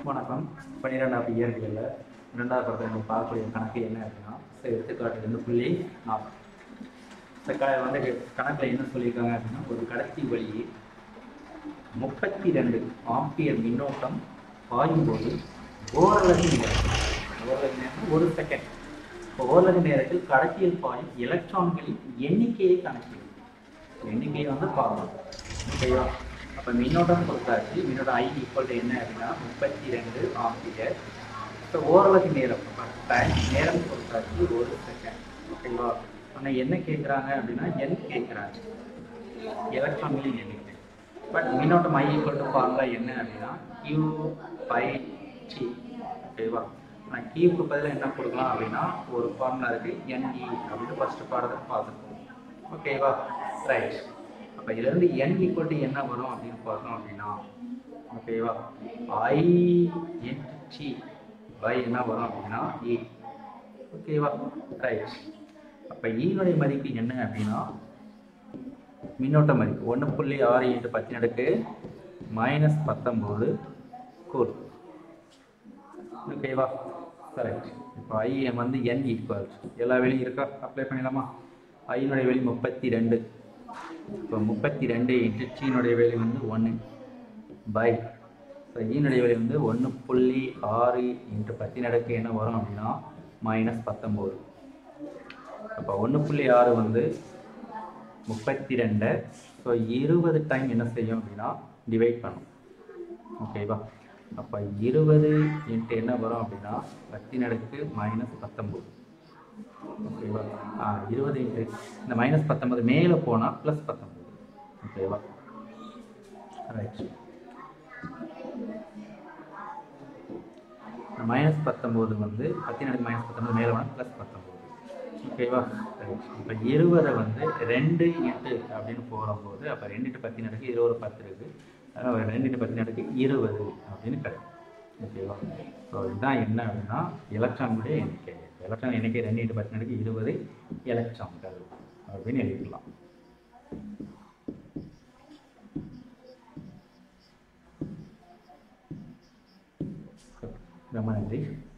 வணக்கம் பன்னிரெண்டாவது இயற்பியலில் இரண்டாவது படத்தை நம்ம பார்க்கக்கூடிய கணக்கு என்ன அப்படின்னா ஸோ எடுத்துக்காட்டு ரெண்டு புள்ளி நாலு இந்த க வந்து கணக்கில் என்ன சொல்லியிருக்காங்க அப்படின்னா ஒரு கடத்தி வழியே முப்பத்தி ரெண்டு ஆம்பியர் மின்னோட்டம் பாயும்போது ஓரளவு நேரம் ஓரளவு நேரம் ஒரு செகண்ட் இப்போ ஓரளவு நேரத்தில் கடத்தியில் பாயும் எலக்ட்ரான்களின் எண்ணிக்கையை கணக்கிடும் எண்ணிக்கையை வந்து பார்க்கணும் ஓகேவா அப்போ மின்னோட்டம் கொடுத்தாச்சு மின்னோட்டம் ஐ ஈக்குவல் என்ன அப்படின்னா முப்பத்தி ரெண்டு ஆம்பியர் இப்போ ஓரளவு நேரம் டைம் நேரம் கொடுத்தாச்சு ஒரு செகண்ட் ஓகேவா ஆனால் என்ன கேட்குறாங்க அப்படின்னா என் கேட்குறாங்க எலக்ட்ரான்களின் எண்ணிக்கை பட் மின்னோட்டம் ஐ ஈக்குவல் டு ஃபார்முலா என்ன அப்படின்னா கியூ பை டி ஓகேவா நான் கியூக்கு பதிலாக என்ன கொடுக்கலாம் அப்படின்னா ஒரு ஃபார்முலா இருக்குது என்இ அப்படின்னு ஃபஸ்ட்டு பாடத்தை பார்த்துருக்கோம் ஓகேவா ரைட் அப்போ இதுலேருந்து என் ஈக்குவல் டு என்ன வரும் அப்படின்னு பார்த்தோம் அப்படின்னா ஓகேவா ஐ இன்ட்டு டி பை என்ன வரும் அப்படின்னா இ ஓகேவா ரைட் அப்போ ஈனுடைய மதிப்பு என்ன அப்படின்னா மின்னோட்ட மதிப்பு ஒன்று புள்ளி ஆறு இன்ட்டு பத்து அடுக்கு மைனஸ் பத்தொம்போது கூல் ஓகேவா கரெக்ட் இப்போ ஐஎம் வந்து என் ஈக்குவல் எல்லா வேலையும் இருக்கா அப்ளை பண்ணிடலாமா ஐனுடைய வேலி முப்பத்தி ரெண்டு இப்போ முப்பத்தி ரெண்டு இன்ட்டு டீனுடைய வேலி வந்து ஒன்று பை ஸோ ஈனுடைய வேலி வந்து ஒன்று புள்ளி ஆறு இன்ட்டு பத்து நடக்கு என்ன வரும் அப்படின்னா மைனஸ் பத்தொம்போது அப்போ ஒன்று புள்ளி ஆறு வந்து முப்பத்தி ரெண்டு ஸோ இருபது டைம் என்ன செய்யும் அப்படின்னா டிவைட் பண்ணும் ஓகேவா அப்போ இருபது இன்ட்டு என்ன வரும் அப்படின்னா பத்தின் அடுக்கு மைனஸ் பத்தொம்போது ஓகேவா ஆ இருபது இன்ட்டு இந்த மைனஸ் பத்தொன்பது மேலே போனால் ப்ளஸ் பத்தொம்போது ஓகேவா ரைட் மைனஸ் பத்தொம்போது வந்து பத்தின் அடுக்கு மைனஸ் பத்தொம்போது மேலே போனால் ப்ளஸ் பத்தொம்போது ஓகேவா ரைட் இப்போ இருபதை வந்து ரெண்டு இன்ட்டு அப்படின்னு போகும்போது அப்போ ரெண்டு இன்ட்டு பத்தின் அடுக்கு இருபது பத்து இருக்குது அதனால் ஒரு ரெண்டு இன்ட்டு பத்தின் அடுக்கு இருபது அப்படின்னு கிடைக்கும் ஓகேவா ஸோ இதுதான் என்ன அப்படின்னா எலக்ட்ரான்களுடைய எண்ணிக்கை எலக்ட்ரான் எண்ணிக்கை ரெண்டு இன்ட்டு பத்தின் அடுக்கு இருபது எலக்ட்ரான்கள் அப்படின்னு எழுதிக்கலாம் ரொம்ப நன்றி